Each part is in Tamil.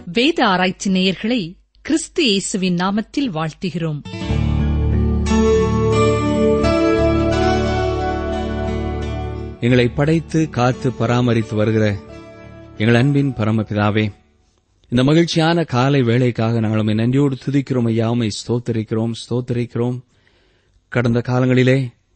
வேத ஆராய்ச்சி நேயர்களை கிறிஸ்து இயேசுவின் நாமத்தில் வாழ்த்துகிறோம் எங்களை படைத்து காத்து பராமரித்து வருகிற எங்கள் அன்பின் பரமபிதாவே இந்த மகிழ்ச்சியான காலை வேளைக்காக நாங்கள் உம்மை நன்றியோடு துதிக்கிறோம் ஐயா உம்மை ஸ்தோத்தரிக்கிறோம் ஸ்தோத்தரிக்கிறோம் கடந்த காலங்களிலே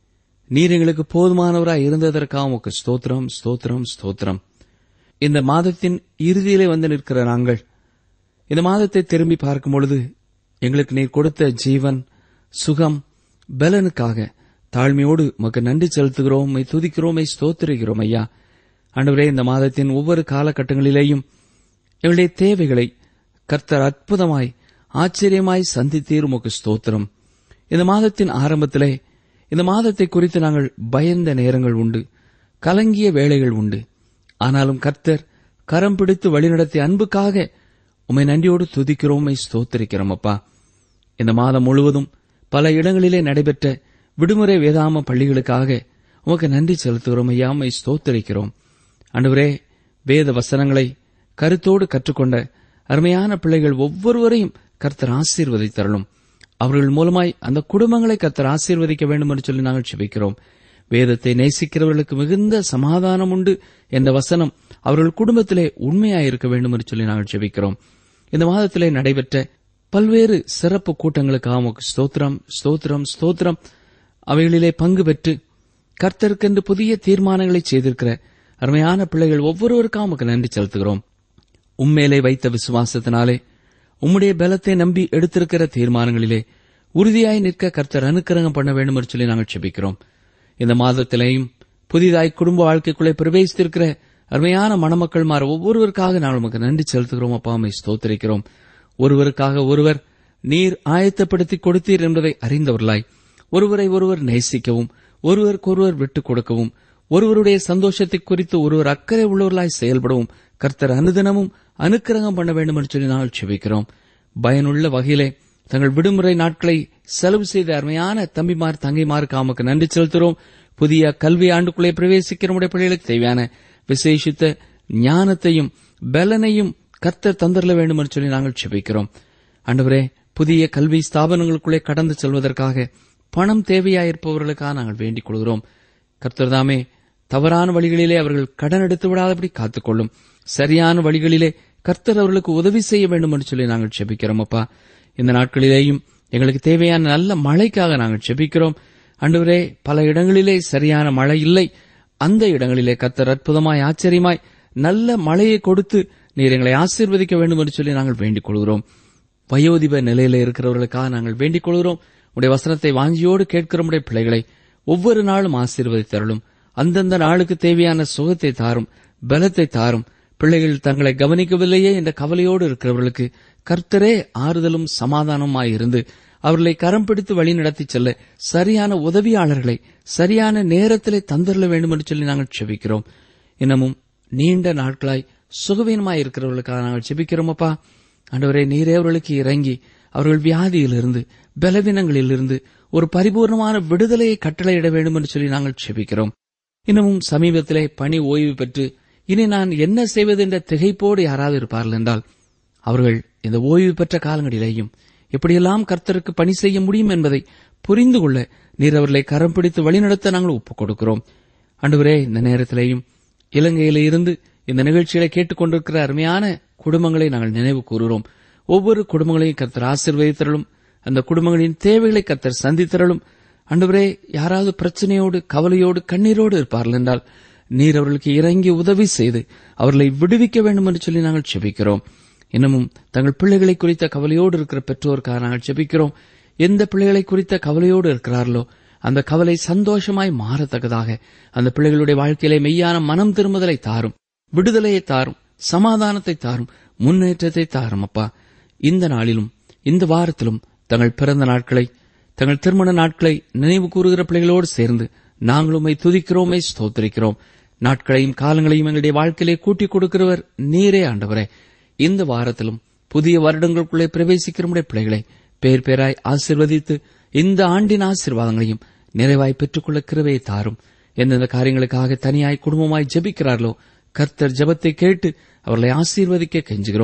நீர் எங்களுக்கு போதுமானவராய் இருந்ததற்காக உமக்கு ஸ்தோத்திரம் ஸ்தோத்திரம் ஸ்தோத்திரம் இந்த மாதத்தின் இறுதியிலே வந்து நிற்கிற நாங்கள் இந்த மாதத்தை திரும்பி பார்க்கும் பொழுது எங்களுக்கு நீர் கொடுத்த ஜீவன் சுகம் பலனுக்காக தாழ்மையோடு உமக்கு நன்றி செலுத்துகிறோம் உம்மை துதிக்கிறோம் உம்மை ஸ்தோத்திரிக்கிறோம் ஐயா ஆண்டவரே இந்த மாதத்தின் ஒவ்வொரு காலகட்டங்களிலேயும் எங்களுடைய தேவைகளை கர்த்தர் அற்புதமாய் ஆச்சரியமாய் சந்தித்தீர் உமக்கு ஸ்தோத்திரம் இந்த மாதத்தின் ஆரம்பத்திலே இந்த மாதத்தை குறித்து நாங்கள் பயந்த நேரங்கள் உண்டு கலங்கிய வேளைகள் உண்டு ஆனாலும் கர்த்தர் கரம் பிடித்து வழிநடத்திய அன்புக்காக உம்மை நன்றியோடு துதிக்கிறோம் உம்மை ஸ்தோத்திரிக்கிறோம் அப்பா இந்த மாதம் முழுவதும் பல இடங்களிலே நடைபெற்ற விடுமுறை வேதாம பள்ளிகளுக்காக உமக்கு நன்றி செலுத்துகிறோம் ஐயா உம்மை ஸ்தோத்திரிக்கிறோம் அன்றுவரே வேத வசனங்களை கருத்தோடு கற்றுக்கொண்ட அருமையான பிள்ளைகள் ஒவ்வொருவரையும் கர்த்தர் ஆசீர்வதித்தரலும் அவர்கள் மூலமாய் அந்த குடும்பங்களை கர்த்தர் ஆசீர்வதிக்க வேண்டும் என்று சொல்லி நாங்கள் செபிக்கிறோம் வேதத்தை நேசிக்கிறவர்களுக்கு மிகுந்த சமாதானம் உண்டு என்ற வசனம் அவர்கள் குடும்பத்திலே உண்மையாயிருக்க வேண்டும் என்று சொல்லி நாங்கள் செபிக்கிறோம் இந்த மாதத்திலே நடைபெற்ற பல்வேறு சிறப்பு கூட்டங்களுக்காக உமக்கு ஸ்தோத்திரம் ஸ்தோத்திரம் ஸ்தோத்திரம் அவைகளிலே பங்கு பெற்று கர்த்தருக்கென்று புதிய தீர்மானங்களை செய்திருக்கிற அருமையான பிள்ளைகள் ஒவ்வொருவருக்காக உமக்கு நன்றி செலுத்துகிறோம் உம்மேலே வைத்த விசுவாசத்தினாலே உம்முடைய பலத்தை நம்பி எடுத்திருக்கிற தீர்மானங்களிலே உறுதியாய் நிற்க கர்த்தர் அனுக்கிரகம் பண்ண வேண்டும் என்று சொல்லி நாங்கள் செபிக்கிறோம் இந்த மாதத்திலேயும் புதிதாய் குடும்ப வாழ்க்கைக்குள்ளே பிரவேசித்திருக்கிற அருமையான மணமக்கள் மாற ஒவ்வொருவருக்காக நாங்கள் உமக்கு நன்றி செலுத்துகிறோம் அப்பா அம்மை ஸ்தோத்திரிக்கிறோம் ஒருவருக்காக ஒருவர் நீர் ஆயத்தப்படுத்தி கொடுத்தீர் என்பதை அறிந்தவர்களாய் ஒருவரை ஒருவர் நேசிக்கவும் ஒருவருக்கொருவர் விட்டுக் கொடுக்கவும் ஒருவருடைய சந்தோஷத்தை குறித்து ஒருவர் அக்கறை உள்ளவர்களாய் செயல்படவும் கர்த்தர் அனுதினமும் அனுக்கிரகம் பண்ண வேண்டும் என்று சொல்லி நாங்கள் செபிக்கிறோம் பயனுள்ள வகையிலே தங்கள் விடுமுறை நாட்களை செலவு செய்த அருமையான தம்பிமார் தங்கைமாருக்கு ஆமக்கு நன்றி செலுத்துகிறோம் புதிய கல்வி ஆண்டுக்குள்ளே பிரவேசிக்கிற நம்முடைய பிள்ளைகளுக்கு தேவையான விசேஷித்த ஞானத்தையும் பலனையும் கர்த்தர் தந்தரல வேண்டும் என்று சொல்லி நாங்கள் செபிக்கிறோம் ஆண்டவரே புதிய கல்வி ஸ்தாபனங்களுக்குள்ளே கடந்து செல்வதற்காக பணம் தேவையாயிருப்பவர்களுக்காக நாங்கள் வேண்டிக் கொள்கிறோம் கர்த்தர்தாமே தவறான வழிகளிலே அவர்கள் கடன் எடுத்து விடாதபடி காத்துக்கொள்ளும் சரியான வழிகளிலே கர்த்தர் அவர்களுக்கு உதவி செய்ய வேண்டும் என்று சொல்லி நாங்கள் செபிக்கிறோம் அப்பா இந்த நாட்களிலேயும் எங்களுக்கு தேவையான நல்ல மழைக்காக நாங்கள் செபிக்கிறோம் அன்றுவரே பல இடங்களிலே சரியான மழை இல்லை அந்த இடங்களிலே கர்த்தர் அற்புதமாய் ஆச்சரியமாய் நல்ல மழையை கொடுத்து நீர் எங்களை ஆசீர்வதிக்க வேண்டும் என்று சொல்லி நாங்கள் வேண்டிக் கொள்கிறோம் வயோதிப நிலையில இருக்கிறவர்களுக்காக நாங்கள் வேண்டிக் கொள்கிறோம் உடைய வசனத்தை வாஞ்சியோடு கேட்கிற உடைய பிள்ளைகளை ஒவ்வொரு நாளும் ஆசீர்வதித்தருளும் அந்தந்த நாளுக்கு தேவையான சுகத்தை தாரும் பலத்தை தாரும் பிள்ளைகள் தங்களை கவனிக்கவில்லையே என்ற கவலையோடு இருக்கிறவர்களுக்கு கர்த்தரே ஆறுதலும் சமாதானமாய் இருந்து அவர்களை கரம் பிடித்து வழி நடத்தி செல்ல சரியான உதவியாளர்களை சரியான நேரத்திலே தந்தரல வேண்டும் என்று சொல்லி நாங்கள் செபிக்கிறோம் இன்னமும் நீண்ட நாட்களாய் சுகவீனமாய் இருக்கிறவர்களுக்காக நாங்கள் செபிக்கிறோம் அப்பா ஆண்டவரே நீரே அவர்களுக்கு இறங்கி அவர்கள் வியாதியிலிருந்து பலவீனங்களிலிருந்து ஒரு பரிபூர்ணமான விடுதலையை கட்டளையிட வேண்டும் என்று சொல்லி நாங்கள் செபிக்கிறோம் இன்னமும் சமீபத்திலே பணி ஓய்வு பெற்று இனி நான் என்ன செய்வது என்ற திகைப்போடு யாராவது இருப்பார்கள் என்றால் அவர்கள் இந்த ஓய்வு பெற்ற காலங்களிலேயும் எப்படியெல்லாம் கர்த்தருக்கு பணி செய்ய முடியும் என்பதை புரிந்து கொள்ள நீர் அவர்களை கரம் பிடித்து வழிநடத்த நாங்கள் ஒப்புக் கொடுக்கிறோம் அன்றுவரே இந்த நேரத்திலேயும் இலங்கையில இருந்து இந்த நிகழ்ச்சிகளை கேட்டுக்கொண்டிருக்கிற அருமையான குடும்பங்களை நாங்கள் நினைவு கூறுகிறோம் ஒவ்வொரு குடும்பங்களையும் கர்த்தர் ஆசிர்வதித்தரலும் அந்த குடும்பங்களின் தேவைகளை கர்த்தர் சந்தித்தரலும் அன்றுவரே யாராவது பிரச்சனையோடு கவலையோடு கண்ணீரோடு இருப்பார்கள் என்றால் நீர் அவர்களுக்கு இறங்கி உதவி செய்து அவர்களை விடுவிக்க வேண்டும் என்று சொல்லி நாங்கள் செபிக்கிறோம் இன்னமும் தங்கள் பிள்ளைகளை குறித்த கவலையோடு இருக்கிற பெற்றோருக்காக நாங்கள் செபிக்கிறோம் எந்த பிள்ளைகளை குறித்த கவலையோடு இருக்கிறார்களோ அந்த கவலை சந்தோஷமாய் மாறத்தக்கதாக அந்த பிள்ளைகளுடைய வாழ்க்கையிலே மெய்யான மனம் திரும்புதலை தாரும் விடுதலையை தாரும் சமாதானத்தை தாரும் முன்னேற்றத்தை தாரும் அப்பா இந்த நாளிலும் இந்த வாரத்திலும் தங்கள் பிறந்த நாட்களை தங்கள் திருமண நாட்களை நினைவு கூறுகிற பிள்ளைகளோடு சேர்ந்து நாங்களுமை துதிக்கிறோமே ஸ்தோத்திரிக்கிறோம் நாட்களையும் காலங்களையும் எங்களுடைய வாழ்க்கையிலே கூட்டிக் கொடுக்கிறவர் நீரே ஆண்டவரே இந்த வாரத்திலும் புதிய வருடங்களுக்குள்ளே பிரவேசிக்கிற நம்முடைய பிள்ளைகளை பேர் பேராய் ஆசிர்வதித்து இந்த ஆண்டின் ஆசீர்வாதங்களையும் நிறைவாய் பெற்றுக்கொள்ள கிருபையை தாரும் எந்தெந்த காரியங்களுக்காக தனியாய் குடும்பமாய் ஜெபிக்கிறார்களோ கர்த்தர் ஜெபத்தை கேட்டு அவர்களை ஆசீர்வதிக்க கெஞ்சுகிறோம்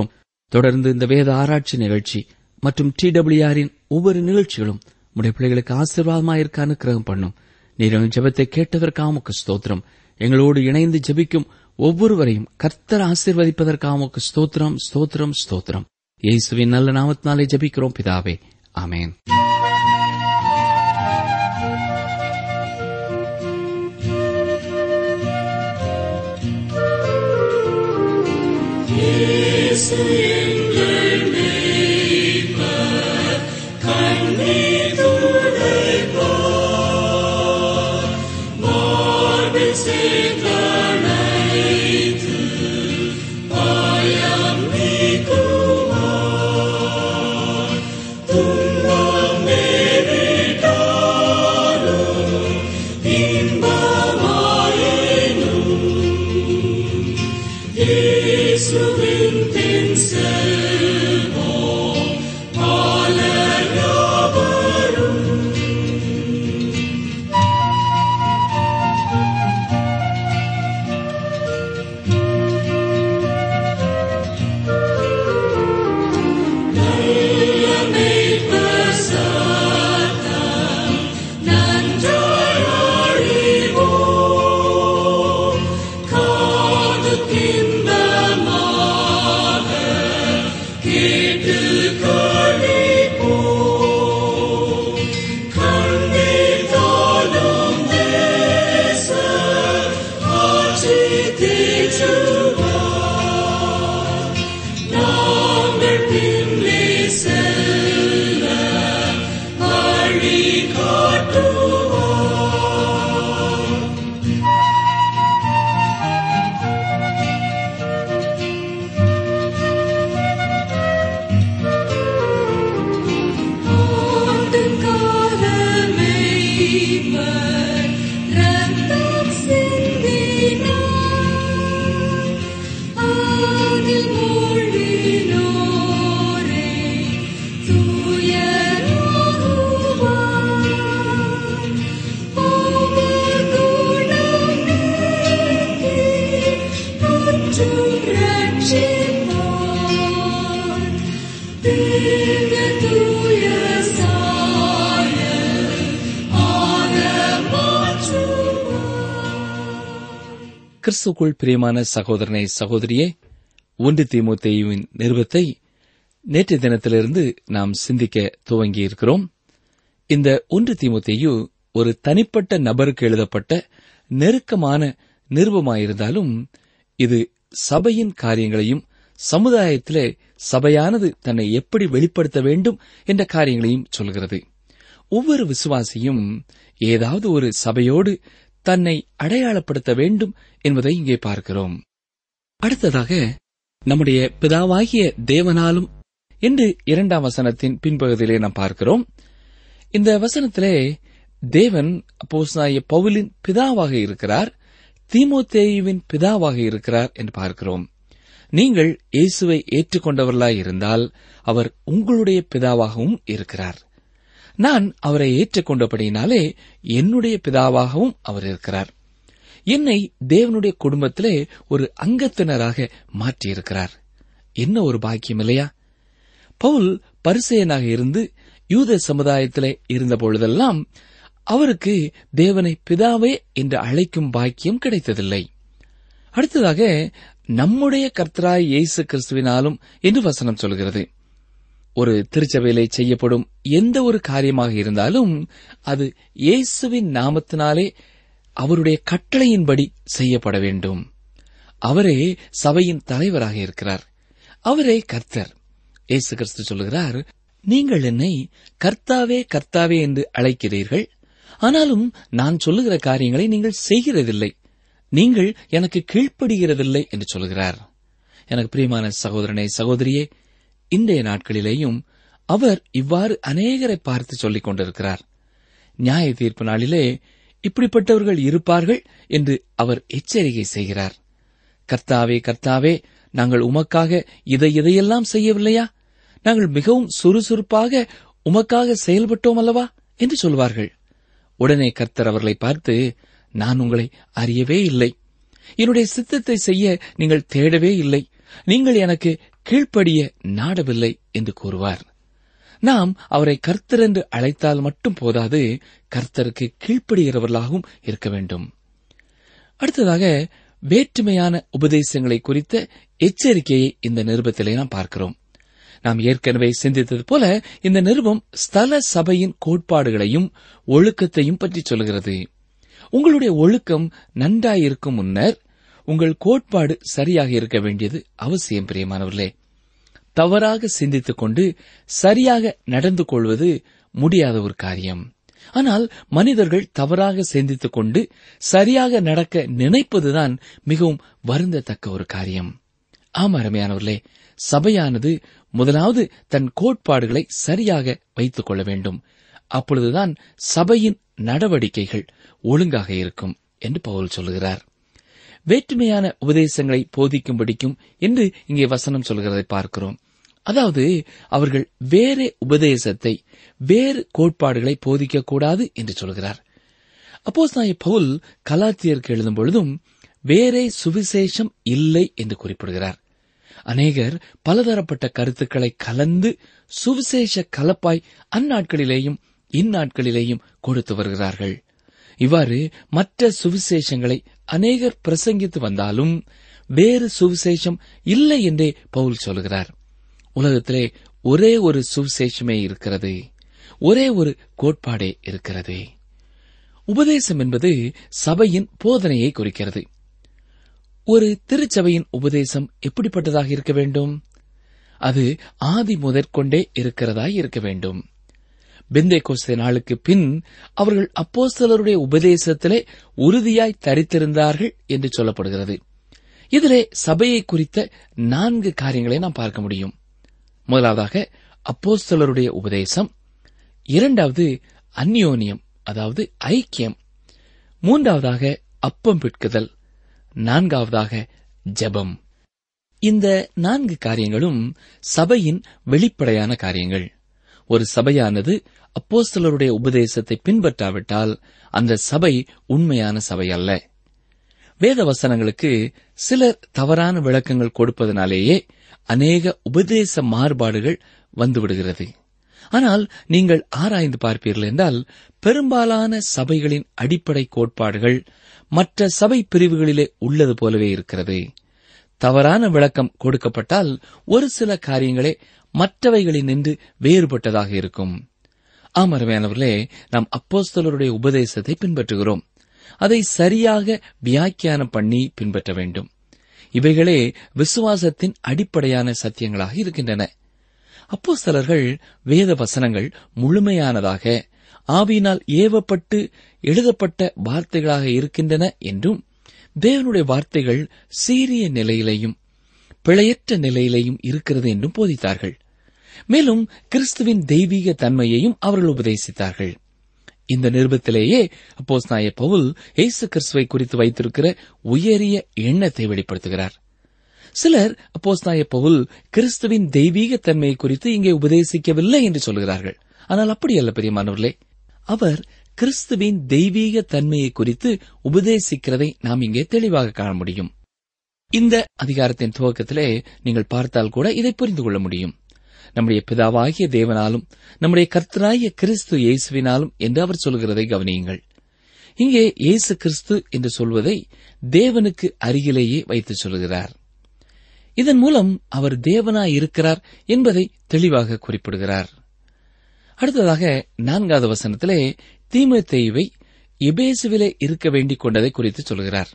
தொடர்ந்து இந்த வேத ஆராய்ச்சி நிகழ்ச்சி மற்றும் டி டபிள்யூஆரின் ஒவ்வொரு நிகழ்ச்சிகளும் உடைய பிள்ளைகளுக்கு ஆசீர்வாதமாக அனுக்கிரகம் பண்ணும் நீர் எங்கள் ஜெபத்தை கேட்டதற்காக உமக்கு ஸ்தோத்திரம் எங்களோடு இணைந்து ஜெபிக்கும் ஒவ்வொருவரையும் கர்த்தர் ஆசீர்வதிப்பதற்காக உமக்கு ஸ்தோத்திரம் ஸ்தோத்திரம் ஸ்தோத்திரம் இயேசுவின் நல்ல நாமத்தினாலே ஜெபிக்கிறோம் பிதாவே ஆமென் கிறிஸ்துக்குள் பிரியமான சகோதரனை சகோதரியே ஒன்று தீமோத்தேயுவின் நிருபத்தை நேற்று தினத்திலிருந்து நாம் சிந்திக்க துவங்கியிருக்கிறோம் இந்த ஒன்று தீமோத்தேயு ஒரு தனிப்பட்ட நபருக்கு எழுதப்பட்ட நெருக்கமான நிருபமாயிருந்தாலும் இது சபையின் காரியங்களையும் சமுதாயத்திலே சபையானது தன்னை எப்படி வெளிப்படுத்த வேண்டும் என்ற காரியங்களையும் சொல்கிறது ஒவ்வொரு விசுவாசியும் ஏதாவது ஒரு சபையோடு தன்னை அடையாளப்படுத்த வேண்டும் என்பதை இங்கே பார்க்கிறோம் அடுத்ததாக நம்முடைய பிதாவாகிய தேவனாலும் என்று இரண்டாம் வசனத்தின் பின்பகுதியிலே நாம் பார்க்கிறோம் இந்த வசனத்திலே தேவன் அப்போஸ்தலனாகிய பவுலின் பிதாவாக இருக்கிறார் தீமோத்தேயுவின் பிதாவாக இருக்கிறார் என்று பார்க்கிறோம் நீங்கள் இயேசுவை ஏற்றுக்கொண்டவர்களாய் இருந்தால் அவர் உங்களுடைய பிதாவாகவும் இருக்கிறார் நான் அவரை ஏற்றுக்கொண்டபடியினாலே என்னுடைய பிதாவாகவும் அவர் இருக்கிறார் என்னை தேவனுடைய குடும்பத்திலே ஒரு அங்கத்தினராக மாற்றியிருக்கிறார் என்ன ஒரு பாக்கியம் இல்லையா பவுல் பரிசெயனாக இருந்து யூத சமுதாயத்திலே இருந்த பொழுதெல்லாம் அவருக்கு தேவனை பிதாவே என்று அழைக்கும் பாக்கியம் கிடைத்ததில்லை அடுத்ததாக நம்முடைய கர்த்தராய் இயேசு கிறிஸ்துவினாலும் என்று வசனம் சொல்கிறது ஒரு திருச்சபையிலே செய்யப்படும் எந்த ஒரு காரியமாக இருந்தாலும் அது இயேசுவின் நாமத்தினாலே அவருடைய கட்டளையின்படி செய்யப்பட வேண்டும் அவரே சபையின் தலைவராக இருக்கிறார் அவரே கர்த்தர் இயேசு கிறிஸ்து சொல்லுகிறார் நீங்கள் என்னை கர்த்தாவே கர்த்தாவே என்று அழைக்கிறீர்கள் ஆனாலும் நான் சொல்லுகிற காரியங்களை நீங்கள் செய்கிறதில்லை நீங்கள் எனக்கு கீழ்ப்படுகிறதில்லை என்று சொல்கிறார் எனக்கு பிரியமான சகோதரனே சகோதரியே இன்றைய நாட்களிலேயும் அவர் இவ்வாறு அநேகரை பார்த்து சொல்லிக் கொண்டிருக்கிறார் நியாய தீர்ப்பு நாளிலே இப்படிப்பட்டவர்கள் இருப்பார்கள் என்று அவர் எச்சரிக்கை செய்கிறார் கர்த்தாவே கர்த்தாவே நாங்கள் உமக்காக இதை இதையெல்லாம் செய்யவில்லையா நாங்கள் மிகவும் சுறுசுறுப்பாக உமக்காக செயல்பட்டோம் அல்லவா என்று சொல்வார்கள் உடனே கர்த்தர் அவர்களை பார்த்து நான் உங்களை அறியவே இல்லை என்னுடைய சித்தத்தை செய்ய நீங்கள் தேடவே இல்லை நீங்கள் எனக்கு கீழ்ப்படிய நாடவில்லை என்று கூறுவார் நாம் அவரை கர்த்தர் என்று அழைத்தால் மட்டும் போதாது கர்த்தருக்கு கீழ்ப்படுகிறவர்களாகவும் இருக்க வேண்டும் அடுத்ததாக வேற்றுமையான உபதேசங்களை குறித்த எச்சரிக்கையை இந்த நிருபத்திலே நாம் பார்க்கிறோம் நாம் ஏற்கனவே சிந்தித்தது போல இந்த நிருபம் ஸ்தல சபையின் கோட்பாடுகளையும் ஒழுக்கத்தையும் பற்றி சொல்கிறது உங்களுடைய ஒழுக்கம் நன்றாயிருக்கும் முன்னர் உங்கள் கோட்பாடு சரியாக இருக்க வேண்டியது அவசியம் பிரியமானவர்களே தவறாக சிந்தித்துக் கொண்டு சரியாக நடந்து கொள்வது முடியாத ஒரு காரியம் ஆனால் மனிதர்கள் தவறாக சிந்தித்துக் கொண்டு சரியாக நடக்க நினைப்பதுதான் மிகவும் வருந்தத்தக்க ஒரு காரியம் ஆம் அருமையானவர்களே சபையானது முதலாவது தன் கோட்பாடுகளை சரியாக வைத்துக் கொள்ள வேண்டும் அப்பொழுதுதான் சபையின் நடவடிக்கைகள் ஒழுங்காக இருக்கும் என்று பவுல் சொல்லுகிறார் வேற்றுமையான உபதேசங்களை போதிக்கும்படிக்கும் என்று இங்கே வசனம் சொல்கிறதை பார்க்கிறோம் அதாவது அவர்கள் வேறே உபதேசத்தை வேறு கோட்பாடுகளை போதிக்கக்கூடாது என்று சொல்கிறார் அப்போஸ் நாய பவுல் கலாத்தியருக்கு எழுதும் பொழுதும் வேறே சுவிசேஷம் இல்லை என்று குறிப்பிடுகிறார் அநேகர் பலதரப்பட்ட கருத்துக்களை கலந்து சுவிசேஷ கலப்பாய் அந்நாட்களிலேயும் இந்நாட்களிலேயும் கொடுத்து வருகிறார்கள் இவ்வாறு மற்ற சுவிசேஷங்களை அநேகர் பிரசங்கித்து வந்தாலும் வேறு சுவிசேஷம் இல்லை என்றே பவுல் சொல்கிறார் உலகத்திலே ஒரே ஒரு சுவிசேஷமே இருக்கிறது ஒரே ஒரு கோட்பாடே இருக்கிறது உபதேசம் என்பது சபையின் போதனையை குறிக்கிறது ஒரு திருச்சபையின் உபதேசம் எப்படிப்பட்டதாக இருக்க வேண்டும் அது ஆதி முதற்கொண்டே இருக்கிறதாய் இருக்க வேண்டும் பெந்தே கோஸ்தே நாளுக்கு பின் அவர்கள் அப்போஸ்தலருடைய உபதேசத்திலே உறுதியாய் தரித்திருந்தார்கள் என்று சொல்லப்படுகிறது இதிலே சபையை குறித்த நான்கு காரியங்களை நாம் பார்க்க முடியும் முதலாவதாக அப்போஸ்தலருடைய உபதேசம் இரண்டாவது அந்யோனியம் அதாவது ஐக்கியம் மூன்றாவதாக அப்பம் பிட்குதல் நான்காவதாக ஜெபம் இந்த நான்கு காரியங்களும் சபையின் வெளிப்படையான காரியங்கள் ஒரு சபையானது அப்போஸ்தலருடைய உபதேசத்தை பின்பற்றாவிட்டால் அந்த சபை உண்மையான சபை அல்ல வேத வசனங்களுக்கு சிலர் தவறான விளக்கங்கள் கொடுப்பதனாலேயே அநேக உபதேச மாறுபாடுகள் வந்துவிடுகிறது ஆனால் நீங்கள் ஆராய்ந்து பார்ப்பீர்கள் என்றால் பெரும்பாலான சபைகளின் அடிப்படை கோட்பாடுகள் மற்ற சபை பிரிவுகளிலே உள்ளது போலவே இருக்கிறது தவறான விளக்கம் கொடுக்கப்பட்டால் ஒரு சில காரியங்களே மற்றவைகளில் நின்று வேறுபட்டதாக இருக்கும் ஆமரமையானவர்களே நாம் அப்போஸ்தலருடைய உபதேசத்தை பின்பற்றுகிறோம் அதை சரியாக வியாக்கியானம் பண்ணி பின்பற்ற வேண்டும் இவைகளே விசுவாசத்தின் அடிப்படையான சத்தியங்களாக இருக்கின்றன அப்போஸ்தலர்கள் வேத வசனங்கள் முழுமையானதாக ஆவியினால் ஏவப்பட்டு எழுதப்பட்ட வார்த்தைகளாக இருக்கின்றன என்றும் தேவனுடைய வார்த்தைகள் சீரிய நிலையிலேயும் பிழையற்ற நிலையிலேயும் இருக்கிறது என்றும் போதித்தார்கள் மேலும் கிறிஸ்துவின் தெய்வீக தன்மையையும் அவர்கள் உபதேசித்தார்கள் இந்த நிருபத்திலேயே அப்போஸ் நாய பவுல் இயேசு கிறிஸ்துவை குறித்து வைத்திருக்கிற உயரிய எண்ணத்தை வெளிப்படுத்துகிறார் சிலர் அப்போஸ் நாய பவுல் கிறிஸ்துவின் தெய்வீக தன்மையை குறித்து இங்கே உபதேசிக்கவில்லை என்று சொல்கிறார்கள் ஆனால் அப்படி அல்ல பெரியமானவர்களே அவர் கிறிஸ்துவின் தெய்வீக தன்மையை குறித்து உபதேசிக்கிறதை நாம் இங்கே தெளிவாக காண முடியும் இந்த அதிகாரத்தின் துவக்கத்திலே நீங்கள் பார்த்தால் கூட இதை புரிந்து கொள்ள முடியும் நம்முடைய பிதாவாகிய தேவனாலும் நம்முடைய கர்த்தராகிய கிறிஸ்து இயேசுவினாலும் என்று அவர் சொல்கிறதை கவனியுங்கள் இங்கே இயேசு கிறிஸ்து என்று சொல்வதை தேவனுக்கு அருகிலேயே வைத்து சொல்கிறார் இதன் மூலம் அவர் தேவனாய் இருக்கிறார் என்பதை தெளிவாக குறிப்பிடுகிறார் அடுத்ததாக நான்காவது வசனத்திலே தீமத்தேயுவை எபேசுவிலே இருக்க வேண்டிக் கொண்டதை குறித்து சொல்கிறார்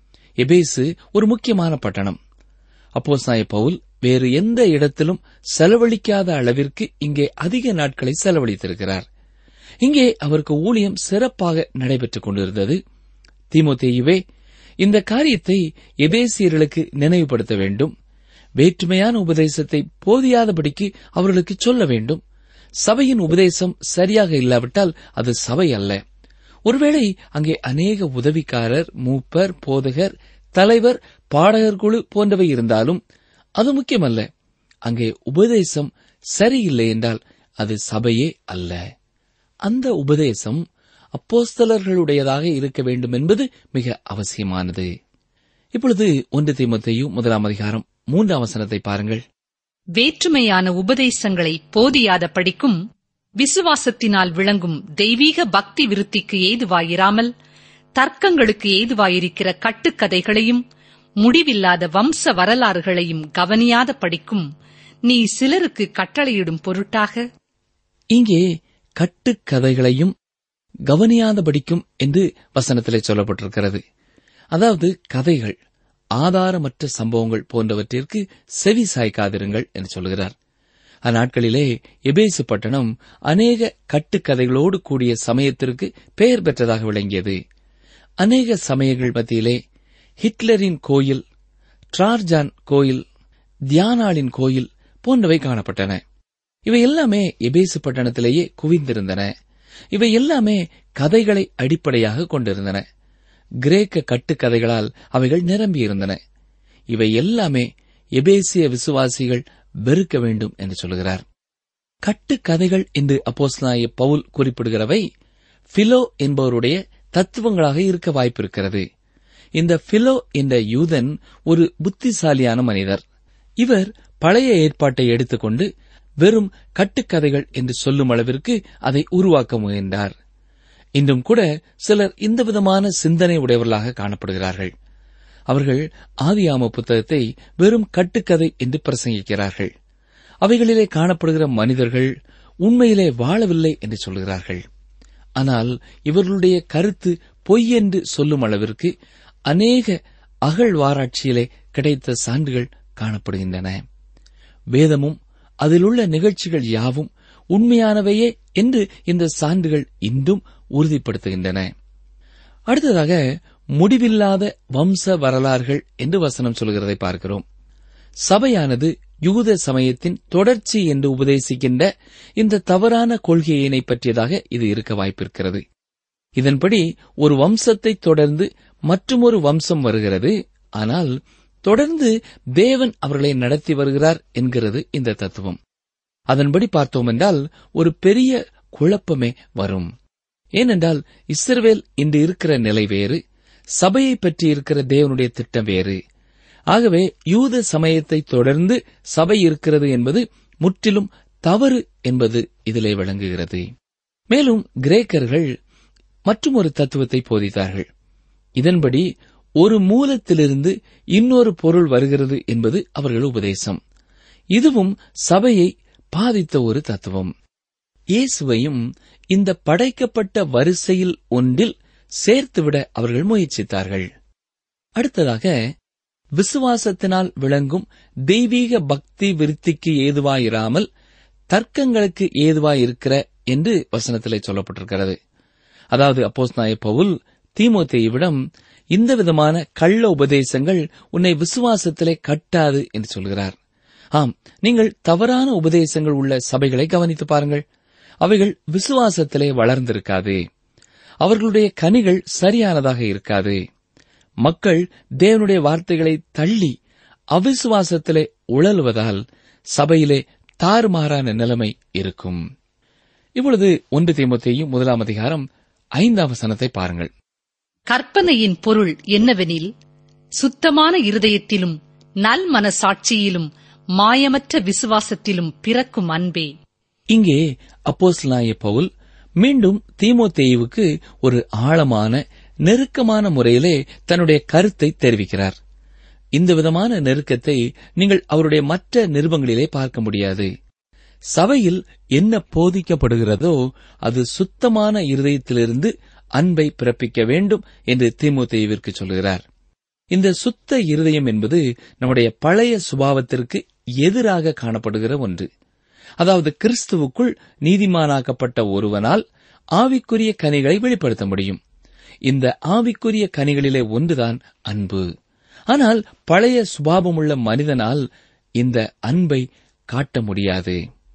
எபேசு ஒரு முக்கியமான பட்டணம் அப்போஸ்தாய பவுல் வேறு எந்த இடத்திலும் செலவழிக்காத அளவிற்கு இங்கே அதிக நாட்களை செலவழித்திருக்கிறார் இங்கே அவருக்கு ஊழியம் சிறப்பாக நடைபெற்றுக் கொண்டிருந்தது தீமோத்தேயுவே இந்த காரியத்தை எபேசியர்களுக்கு நினைவுபடுத்த வேண்டும் வேற்றுமையான உபதேசத்தை போதியாதபடிக்கு அவர்களுக்கு சொல்ல வேண்டும் சபையின் உபதேசம் சரியாக இல்லாவிட்டால் அது சபை அல்ல ஒருவேளை அங்கே அநேக உதவிக்காரர் மூப்பர் போதகர் தலைவர் பாடகர் குழு போன்றவை இருந்தாலும் அது முக்கியமல்ல அங்கே உபதேசம் சரியில்லை என்றால் அது சபையே அல்ல அந்த உபதேசம் அப்போஸ்தலர்களுடையதாக இருக்க வேண்டும் என்பது மிக அவசியமானது இப்பொழுது ஒன்று தீமத்தையும் முதலாம் அதிகாரம் மூன்றாம் வசனத்தை பாருங்கள் வேற்றுமையான உபதேசங்களை போதியாத படிக்கும் விசுவாசத்தினால் விளங்கும் தெய்வீக பக்தி விருத்திக்கு ஏதுவாயிராமல் தர்க்கங்களுக்கு ஏதுவாயிருக்கிற கட்டுக்கதைகளையும் முடிவில்லாத வம்ச வரலாறுகளையும் கவனியாத படிக்கும் நீ சிலருக்கு கட்டளையிடும் பொருட்டாக இங்கே கட்டுக்கதைகளையும் கவனியாதபடிக்கும் என்று வசனத்திலே சொல்லப்பட்டிருக்கிறது அதாவது கதைகள் ஆதாரமற்ற சம்பவங்கள் போன்றவற்றிற்கு செவி சாய்க்காதிருங்கள் என்று சொல்கிறார் அந்நாட்களிலே எபேசு பட்டணம் அநேக கட்டுக்கதைகளோடு கூடிய சமயத்திற்கு பெயர் பெற்றதாக விளங்கியது அநேக சமயங்கள் மத்தியிலே ஹிட்லரின் கோயில் ட்ரார்ஜான் கோயில் தியானாளின் கோயில் போன்றவை காணப்பட்டன இவை எல்லாமே எபேசு பட்டணத்திலேயே குவிந்திருந்தன இவை எல்லாமே கதைகளை அடிப்படையாக கொண்டிருந்தன கிரேக்க கட்டுக்கதைகளால் அவைகள் நிரம்பியிருந்தன இவை எல்லாமே எபேசிய விசுவாசிகள் வெறுக்க வேண்டும் என்று சொல்கிறார் கட்டுக்கதைகள் என்று அப்போஸ்தலனாகிய பவுல் குறிப்பிடுகிறவை பிலோ என்பவருடைய தத்துவங்களாக இருக்க வாய்ப்பிருக்கிறது இந்த பிலோ என்ற யூதன் ஒரு புத்திசாலியான மனிதர் இவர் பழைய ஏற்பாட்டை எடுத்துக்கொண்டு வெறும் கட்டுக்கதைகள் என்று சொல்லும் அளவிற்கு அதை உருவாக்க முயன்றார் இன்றும் கூட சிலர் இந்த விதமான சிந்தனை உடையவர்களாக காணப்படுகிறார்கள் அவர்கள் ஆதியாம புத்தகத்தை வெறும் கட்டுக்கதை என்று பிரசங்கிக்கிறார்கள் அவைகளிலே காணப்படுகிற மனிதர்கள் உண்மையிலே வாழவில்லை என்று சொல்கிறார்கள் ஆனால் இவர்களுடைய கருத்து பொய் என்று சொல்லும் அளவிற்கு அநேக அகழ்வாராய்ச்சியிலே கிடைத்த சான்றுகள் காணப்படுகின்றன வேதமும் அதிலுள்ள நிகழ்ச்சிகள் யாவும் உண்மையானவையே என்று இந்த சான்றுகள் இன்றும் உறுதிப்படுத்துகின்றன அடுத்ததாக முடிவில்லாத வம்ச வரலாறுகள் என்று வசனம் சொல்கிறதை பார்க்கிறோம் சபையானது யூத சமயத்தின் தொடர்ச்சி என்று உபதேசிக்கின்ற இந்த தவறான கொள்கையினை பற்றியதாக இது இருக்க வாய்ப்பிருக்கிறது இதன்படி ஒரு வம்சத்தை தொடர்ந்து மற்றுமொரு வம்சம் வருகிறது ஆனால் தொடர்ந்து தேவன் அவர்களை நடத்தி வருகிறார் என்கிறது இந்த தத்துவம் அதன்படி பார்த்தோம் என்றால் ஒரு பெரிய குழப்பமே வரும் ஏனென்றால் இஸ்ரவேல் இன்று இருக்கிற நிலை வேறு சபையை பற்றி இருக்கிற தேவனுடைய திட்டம் வேறு ஆகவே யூத சமயத்தை தொடர்ந்து சபை இருக்கிறது என்பது முற்றிலும் தவறு என்பது இதிலே விளங்குகிறது மேலும் கிரேக்கர்கள் மற்றும் ஒரு தத்துவத்தை போதித்தார்கள் இதன்படி ஒரு மூலத்திலிருந்து இன்னொரு பொருள் வருகிறது என்பது அவர்கள் உபதேசம் இதுவும் சபையை பாதித்த ஒரு தத்துவம் இயேசுவையும் இந்த படைக்கப்பட்ட வரிசையில் ஒன்றில் சேர்த்துவிட அவர்கள் முயற்சித்தார்கள் அடுத்ததாக விசுவாசத்தினால் விளங்கும் தெய்வீக பக்தி விருத்திக்கு ஏதுவாயிராமல் தர்க்கங்களுக்கு ஏதுவாயிருக்கிற என்று வசனத்திலே சொல்லப்பட்டிருக்கிறது அதாவது அப்போஸ் நாய பவுல் தீமோத்தேயுவிடம் இந்த விதமான கள்ள உபதேசங்கள் உன்னை விசுவாசத்திலே கட்டாது என்று சொல்கிறார் ஆம் நீங்கள் தவறான உபதேசங்கள் உள்ள சபைகளை கவனித்து பாருங்கள் அவைகள் விசுவாசத்திலே வளர்ந்திருக்காது அவர்களுடைய கனிகள் சரியானதாக இருக்காது மக்கள் தேவனுடைய வார்த்தைகளை தள்ளி அவிசுவாசத்திலே உழலுவதால் சபையிலே தாறுமாறான நிலைமை இருக்கும் இப்பொழுது ஒன்று தீமத்தையும் முதலாம் அதிகாரம் ஐந்தாம் வசனத்தை பாருங்கள் கற்பனையின் பொருள் என்னவெனில் சுத்தமான இருதயத்திலும் நல் மனசாட்சியிலும் மாயமற்ற விசுவாசத்திலும் பிறக்கும் அன்பே இங்கே அப்போஸ்தலனாகிய பவுல் மீண்டும் தீமோத்தேயுவுக்கு ஒரு ஆழமான நெருக்கமான முறையிலே தன்னுடைய கருத்தை தெரிவிக்கிறார் இந்த விதமான நெருக்கத்தை நீங்கள் அவருடைய மற்ற நிருபங்களிலே பார்க்க முடியாது சபையில் என்ன போதிக்கப்படுகிறதோ அது சுத்தமான இருதயத்திலிருந்து அன்பை பிறப்பிக்க வேண்டும் என்று தீமோத்தேயுவிற்கு சொல்கிறார் இந்த சுத்த இருதயம் என்பது நம்முடைய பழைய சுபாவத்திற்கு எதிராக காணப்படுகிற ஒன்று அதாவது கிறிஸ்துவுக்குள் நீதிமானாக்கப்பட்ட ஒருவனால் ஆவிக்குரிய கனிகளை வெளிப்படுத்த முடியும் இந்த ஆவிக்குரிய கனிகளிலே ஒன்றுதான் அன்பு ஆனால் பழைய சுபாவமுள்ள மனிதனால் இந்த அன்பை காட்ட முடியாது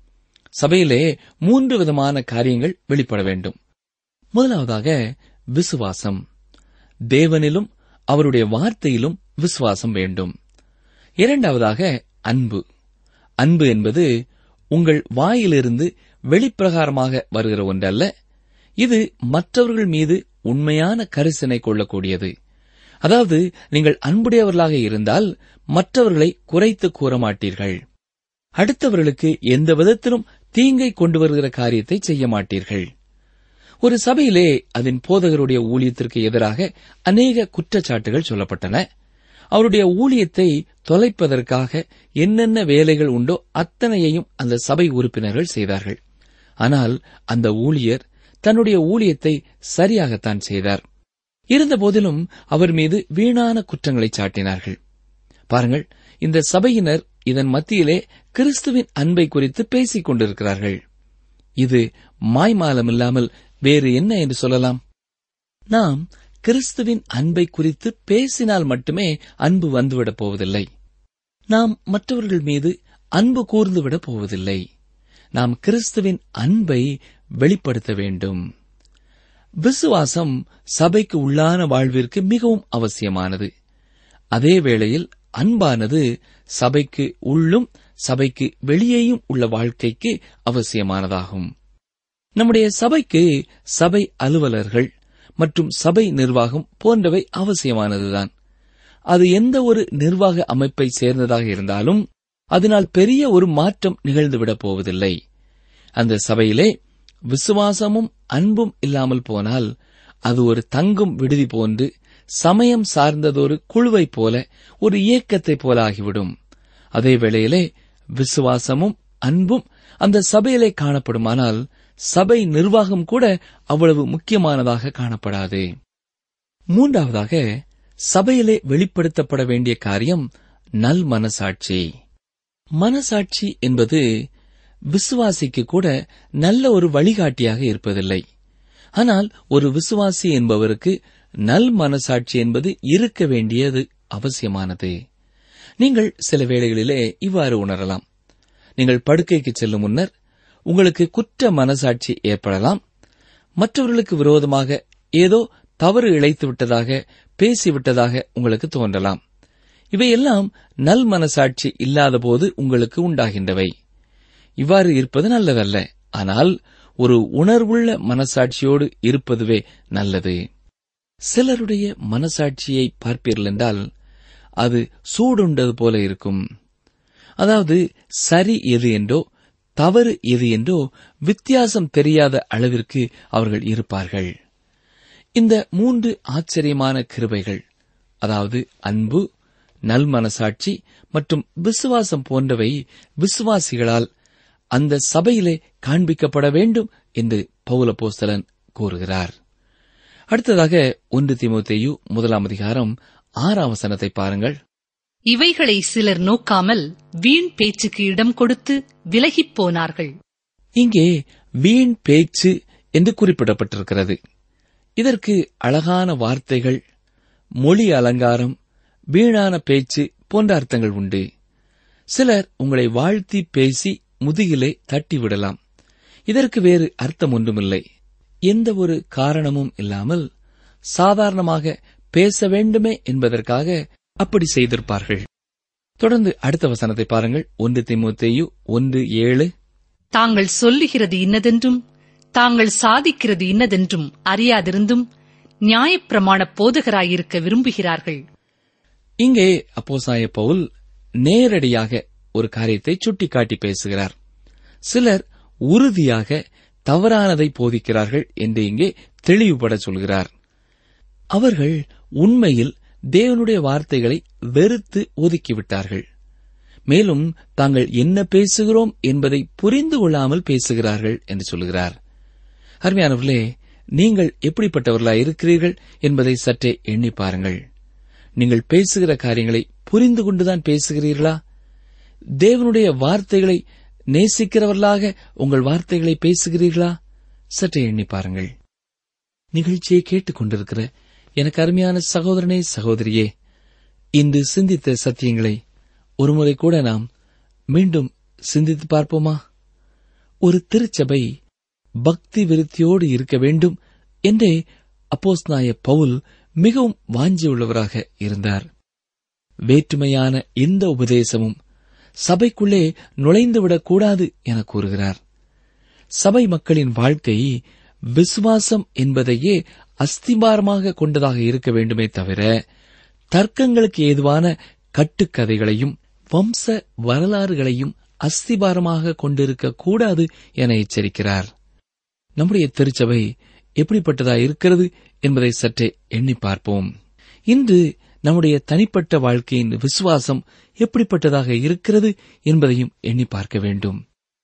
சபையிலே மூன்று விதமான காரியங்கள் வெளிப்பட வேண்டும் முதலாவதாக விசுவாசம் தேவனிலும் அவருடைய வார்த்தையிலும் விசுவாசம் வேண்டும் இரண்டாவதாக அன்பு அன்பு என்பது உங்கள் வாயிலிருந்து வெளிப்பிரகாரமாக வருகிற ஒன்றல்ல இது மற்றவர்கள் மீது உண்மையான கரிசனை கொள்ளக்கூடியது அதாவது நீங்கள் அன்புடையவர்களாக இருந்தால் மற்றவர்களை குறைத்து கூற மாட்டீர்கள் அடுத்தவர்களுக்கு எந்த விதத்திலும் தீங்கை கொண்டு வருகிற காரியத்தை செய்ய மாட்டீர்கள் ஒரு சபையிலே அதன் போதகருடைய ஊழியத்திற்கு எதிராக அநேக குற்றச்சாட்டுகள் சொல்லப்பட்டன அவருடைய ஊழியத்தை தொலைப்பதற்காக என்னென்ன வேலைகள் உண்டோ அத்தனையையும் அந்த சபை உறுப்பினர்கள் செய்தார்கள் ஆனால் அந்த ஊழியர் தன்னுடைய ஊழியத்தை சரியாகத்தான் செய்தார் இருந்தபோதிலும் அவர் மீது வீணான குற்றங்களை சாட்டினார்கள் பாருங்கள் இந்த சபையினர் இதன் மத்தியிலே கிறிஸ்துவின் அன்பை குறித்து பேசிக் கொண்டிருக்கிறார்கள் இது மாய்மாலமில்லாமல் வேறு என்ன என்று சொல்லலாம் நாம் கிறிஸ்துவின் அன்பை குறித்து பேசினால் மட்டுமே அன்பு வந்துவிடப் போவதில்லை நாம் மற்றவர்கள் மீது அன்பு கூர்ந்துவிடப் போவதில்லை நாம் கிறிஸ்துவின் அன்பை வெளிப்படுத்த வேண்டும் விசுவாசம் சபைக்கு உள்ளான வாழ்விற்கு மிகவும் அவசியமானது அதே வேளையில் அன்பானது சபைக்கு உள்ளும் சபைக்கு வெளியேயும் உள்ள வாழ்க்கைக்கு அவசியமானதாகும் நம்முடைய சபைக்கு சபை அலுவலர்கள் மற்றும் சபை நிர்வாகம் போன்றவை அவசியமானதுதான் அது எந்த ஒரு நிர்வாக அமைப்பை சேர்ந்ததாக இருந்தாலும் அதனால் பெரிய ஒரு மாற்றம் நிகழ்ந்துவிடப் போவதில்லை அந்த சபையிலே விசுவாசமும் அன்பும் இல்லாமல் போனால் அது ஒரு தங்கும் விடுதி போன்று சமயம் சார்ந்ததொரு குழுவைப் போல ஒரு இயக்கத்தைப் போல ஆகிவிடும் அதே வேளையிலே விசுவாசமும் அன்பும் அந்த சபையிலே காணப்படுமானால் சபை நிர்வாகம் கூட அவ்வளவு முக்கியமானதாக காணப்படாது மூன்றாவதாக சபையிலே வெளிப்படுத்தப்பட வேண்டிய காரியம் நல் மனசாட்சி மனசாட்சி என்பது விசுவாசிக்கு கூட நல்ல ஒரு வழிகாட்டியாக இருப்பதில்லை ஆனால் ஒரு விசுவாசி என்பவருக்கு நல் மனசாட்சி என்பது இருக்க வேண்டியது அவசியமானது நீங்கள் சில வேளைகளிலே இவ்வாறு உணரலாம் நீங்கள் படுக்கைக்கு செல்லும் முன்னர் உங்களுக்கு குற்ற மனசாட்சி ஏற்படலாம் மற்றவர்களுக்கு விரோதமாக ஏதோ தவறு இழைத்து விட்டதாக பேசிவிட்டதாக உங்களுக்கு தோன்றலாம் இவையெல்லாம் நல் மனசாட்சி இல்லாதபோது உங்களுக்கு உண்டாகின்றவை இவ்வாறு இருப்பது நல்லதல்ல ஆனால் ஒரு உணர்வுள்ள மனசாட்சியோடு இருப்பதுவே நல்லது சிலருடைய மனசாட்சியை பார்ப்பீர்கள் என்றால் அது சூடுண்டது போல இருக்கும் அதாவது சரி எது என்றோ தவறு எது என்றோ வித்தியாசம் தெரியாத அளவிற்கு அவர்கள் இருப்பார்கள் இந்த மூன்று ஆச்சரியமான கிருபைகள் அதாவது அன்பு நல்மனசாட்சி மற்றும் விசுவாசம் போன்றவை விசுவாசிகளால் அந்த சபையிலே காண்பிக்கப்பட வேண்டும் என்று பௌலபோஸ்தலன் கூறுகிறார் அடுத்ததாக ஒன்று திமுத்தேயு முதலாம் அதிகாரம் ஆறாம் வசனத்தை பாருங்கள் இவைகளை சிலர் நோக்காமல் வீண் பேச்சுக்கு இடம் கொடுத்து விலகிப் போனார்கள் இங்கே வீண் பேச்சு என்று குறிப்பிடப்பட்டிருக்கிறது இதற்கு அழகான வார்த்தைகள் மொழி அலங்காரம் வீணான பேச்சு போன்ற அர்த்தங்கள் உண்டு சிலர் உங்களை வாழ்த்தி பேசி முதுகிலே தட்டிவிடலாம் இதற்கு வேறு அர்த்தம் ஒன்றுமில்லை எந்த ஒரு காரணமும் இல்லாமல் சாதாரணமாக பேச வேண்டுமே என்பதற்காக அப்படி செய்திருப்பார்கள் தொடர்ந்து அடுத்த வசனத்தை பாருங்கள் ஒன்று திமுத்தேயு ஒன்று ஏழு தாங்கள் சொல்லுகிறது இன்னதென்றும் தாங்கள் சாதிக்கிறது இன்னதென்றும் அறியாதிருந்தும் நியாயப்பிரமாண போதகராயிருக்க விரும்புகிறார்கள் இங்கே அப்போசாய பவுல் நேரடியாக ஒரு காரியத்தை சுட்டிக்காட்டி பேசுகிறார் சிலர் உறுதியாக தவறானதை போதிக்கிறார்கள் என்று இங்கே தெளிவுபட சொல்கிறார் அவர்கள் உண்மையில் தேவனுடைய வார்த்தைகளை வெறுத்து ஒதுக்கிவிட்டார்கள் மேலும் தாங்கள் என்ன பேசுகிறோம் என்பதை புரிந்து கொள்ளாமல் பேசுகிறார்கள் என்று சொல்கிறார் அருமையானவர்களே நீங்கள் எப்படிப்பட்டவர்களாய் இருக்கிறீர்கள் என்பதை சற்றே எண்ணி பாருங்கள் நீங்கள் பேசுகிற காரியங்களை புரிந்து கொண்டுதான் பேசுகிறீர்களா தேவனுடைய வார்த்தைகளை நேசிக்கிறவர்களாக உங்கள் வார்த்தைகளை பேசுகிறீர்களா சற்றே எண்ணி பாருங்கள் நிகழ்ச்சியை கேட்டுக் கொண்டிருக்கிற எனக்கு அருமையான சகோதரனே சகோதரியே இன்று சிந்தித்த சத்தியங்களை ஒருமுறை கூட நாம் மீண்டும் சிந்தித்து பார்ப்போமா ஒரு திருச்சபை பக்தி விருத்தியோடு இருக்க வேண்டும் என்றே அப்போஸ்நாய பவுல் மிகவும் வாஞ்சியுள்ளவராக இருந்தார் வேற்றுமையான எந்த உபதேசமும் சபைக்குள்ளே நுழைந்துவிடக் கூடாது என கூறுகிறார் சபை மக்களின் வாழ்க்கை விசுவாசம் என்பதையே அஸ்திபாரமாக கொண்டதாக இருக்க வேண்டுமே தவிர தர்க்கங்களுக்கு ஏதுவான கட்டுக்கதைகளையும் வம்ச வரலாறுகளையும் அஸ்திபாரமாக கொண்டிருக்க கூடாது என எச்சரிக்கிறார் நம்முடைய திருச்சபை எப்படிப்பட்டதா இருக்கிறது என்பதை சற்றே எண்ணி பார்ப்போம் இன்று நம்முடைய தனிப்பட்ட வாழ்க்கையின் விசுவாசம் எப்படிப்பட்டதாக இருக்கிறது என்பதையும் எண்ணி பார்க்க வேண்டும்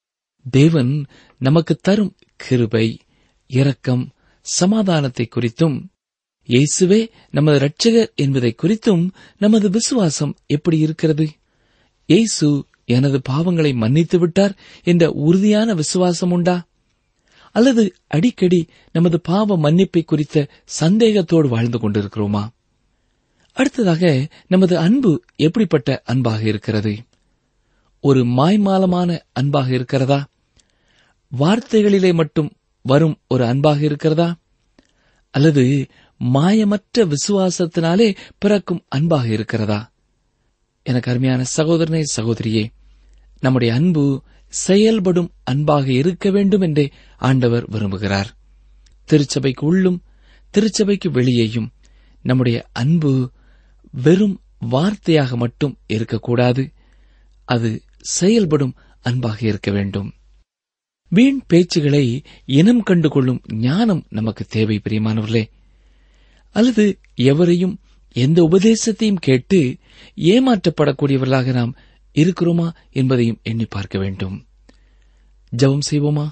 தேவன் நமக்கு தரும் கிருபை இரக்கம் சமாதானத்தை குறித்தும் இயேசுவே நமது இரட்சகர் என்பதை குறித்தும் நமது விசுவாசம் எப்படி இருக்கிறது இயேசு எனது பாவங்களை மன்னித்து விட்டார் என்ற உறுதியான விசுவாசம் உண்டா அல்லது அடிக்கடி நமது பாவ மன்னிப்பை குறித்த சந்தேகத்தோடு வாழ்ந்து கொண்டிருக்கிறோமா அடுத்ததாக நமது அன்பு எப்படிப்பட்ட அன்பாக இருக்கிறது ஒரு மாய்மாலமான அன்பாக இருக்கிறதா வார்த்தைகளிலே மட்டும் வரும் ஒரு அன்பாக இருக்கிறதா அல்லது மாயமற்ற விசுவாசத்தினாலே பிறக்கும் அன்பாக இருக்கிறதா எனக்கு அருமையான சகோதரனே சகோதரியே நம்முடைய அன்பு செயல்படும் அன்பாக இருக்க வேண்டும் என்றே ஆண்டவர் விரும்புகிறார் திருச்சபைக்கு உள்ளும் திருச்சபைக்கு வெளியேயும் நம்முடைய அன்பு வெறும் வார்த்தையாக மட்டும் இருக்கக்கூடாது அது செயல்படும் அன்பாக இருக்க வேண்டும் வீண் பேச்சுகளை இனம் கண்டு கொள்ளும் ஞானம் நமக்கு தேவை பிரியமானவர்களே அல்லது எவரையும் எந்த உபதேசத்தையும் கேட்டு ஏமாற்றப்படக்கூடியவர்களாக நாம் இருக்கிறோமா என்பதையும் எண்ணி பார்க்க வேண்டும் ஜெபம் செய்வோமா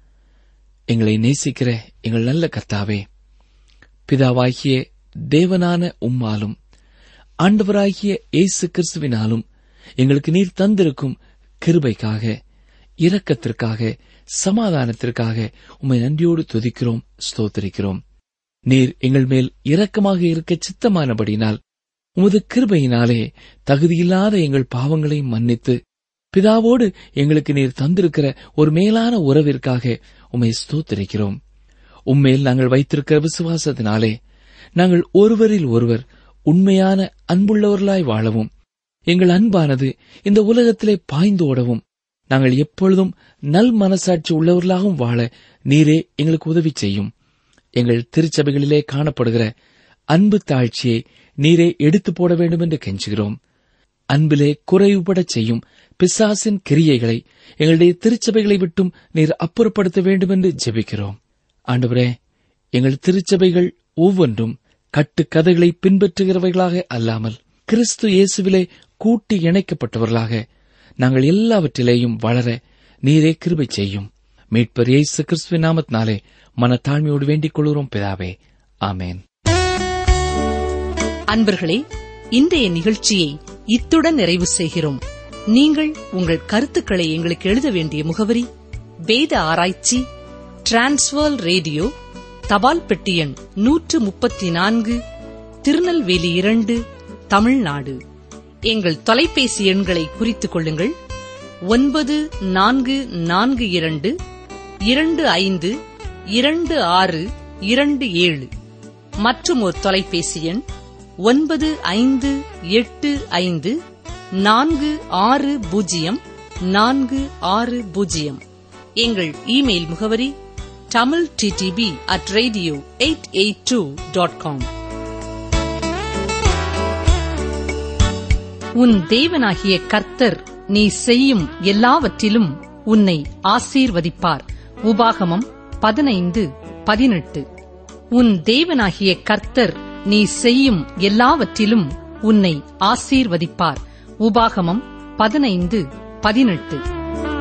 எங்களை நேசிக்கிற எங்கள் நல்ல கர்த்தாவே பிதாவாகிய தேவனான உம்மாலும் ஆண்டவராகிய இயேசு கிறிஸ்துவினாலும் எங்களுக்கு நீர் தந்திருக்கும் கிருபைக்காக இரக்கத்திற்காக சமாதானத்திற்காக உம்மை நன்றியோடு துதிக்கிறோம் ஸ்தோத்திரிக்கிறோம் நீர் எங்கள் மேல் இரக்கமாக இருக்க சித்தமானபடினால் உமது கிருபையினாலே தகுதியில்லாத எங்கள் பாவங்களை மன்னித்து பிதாவோடு எங்களுக்கு நீர் தந்திருக்கிற ஒரு மேலான உறவிற்காக உம்மை ஸ்தோத்திரிக்கிறோம் உம்மேல் நாங்கள் வைத்திருக்கிற விசுவாசத்தினாலே நாங்கள் ஒருவரில் ஒருவர் உண்மையான அன்புள்ளவர்களாய் வாழவும் எங்கள் அன்பானது இந்த உலகத்திலே பாய்ந்து ஓடவும் நாங்கள் எப்பொழுதும் நல் மனசாட்சி உள்ளவர்களாகவும் வாழ நீரே எங்களுக்கு உதவி செய்யும் எங்கள் திருச்சபைகளிலே காணப்படுகிற அன்பு தாழ்ச்சியை நீரே எடுத்து போட வேண்டும் என்று கெஞ்சுகிறோம் அன்பிலே குறைவுபடச் செய்யும் பிசாசின் கிரியைகளை எங்களுடைய திருச்சபைகளை விட்டும் நீர் அப்புறப்படுத்த வேண்டும் என்று ஜெபிக்கிறோம் ஆண்டவரே எங்கள் திருச்சபைகள் ஒவ்வொன்றும் கட்டுக்கதைகளை பின்பற்றுகிறவைகளாக அல்லாமல் கிறிஸ்து இயேசுவிலே கூட்டி இணைக்கப்பட்டவர்களாக நாங்கள் எல்லாவற்றிலேயும் வளர நீரே கிருபை செய்யும் மீட்பர் இயேசு கிறிஸ்துவின் நாமத்தினாலே மனத்தாழ்மையோடு வேண்டிக் கொள்கிறோம் பிதாவே ஆமேன் அன்பர்களே இன்றைய நிகழ்ச்சியை இத்துடன் நிறைவு செய்கிறோம் நீங்கள் உங்கள் கருத்துக்களை எங்களுக்கு எழுத வேண்டிய முகவரி வேத ஆராய்ச்சி டிரான்ஸ்வர் ரேடியோ தபால் பெட்டி எண் நூற்று முப்பத்தி நான்கு திருநெல்வேலி இரண்டு தமிழ்நாடு எங்கள் தொலைபேசி எண்களை குறித்துக் கொள்ளுங்கள் ஒன்பது நான்கு நான்கு இரண்டு இரண்டு ஐந்து இரண்டு ஆறு இரண்டு ஏழு மற்றும் ஒரு தொலைபேசி எண் ஒன்பது ஐந்து எட்டு ஐந்து நான்கு ஆறு பூஜ்ஜியம் நான்கு ஆறு பூஜ்ஜியம் எங்கள் இமெயில் முகவரி Tamil TTB at radio eight eight two dot com உன் தேவனாகிய கர்த்தர் நீ செய்யும் எல்லாவற்றிலும் உன்னை ஆசீர்வதிப்பார் உபாகமம் பதினைந்து பதினெட்டு உன் தேவனாகிய கர்த்தர் நீ செய்யும் எல்லாவற்றிலும் உன்னை ஆசீர்வதிப்பார் உபாகமம் பதினைந்து பதினெட்டு